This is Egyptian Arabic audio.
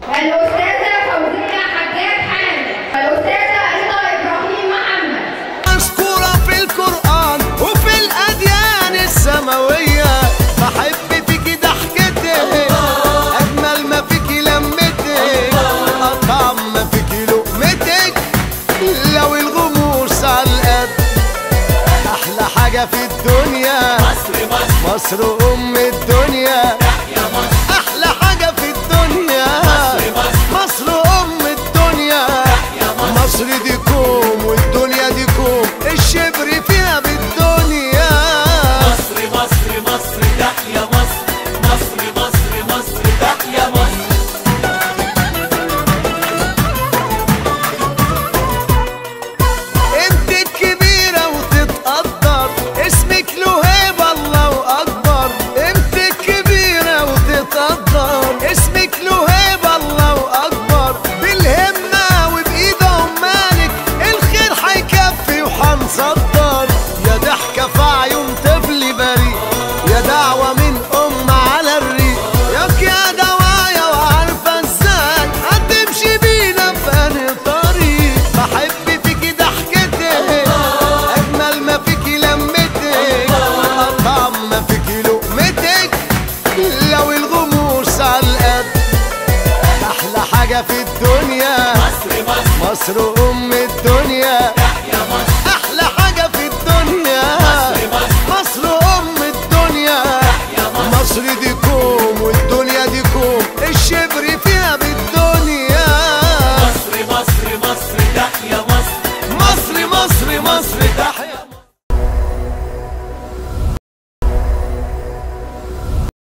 الأستاذة فوزية حجاج حامد الأستاذة رضا إبراهيم محمد مذكورة في القرآن وفي الأديان السماوية بحب فيكي ضحكتك أجمل ما فيكي لمتك أطعم ما فيكي لقمتك لو الغموس على القد أحلى حاجة في الدنيا مصر مصر مصر أم الدنيا يا مصر أحلى حاجة في الدنيا مصر أم الدنيا مصر دي كوم والدنيا دي كوم الشبر فيها بالدنيا مصر مصر مصر تحيا مصر مصر مصر مصر تحيا مصر انت الكبيرة وتتقدر اسمك له هيبة الله أكبر انت الكبيرة وتتقدر اسمك له هيبة الله أكبر بالهمة وبإيد عمالك الخير هيكفي وهنصدر يا ضحكة في عيون طفل بريء يا دعوة من أم على الريق ياك يا دوايا وعارفة ازاي هتمشي بينا في أنهي طريق بحب فيكي ضحكتك أجمل ما فيكي لمتك أطعم ما فيكي لقمتك لو الغموس على القد أحلى حاجة في الدنيا مصر مصر مصر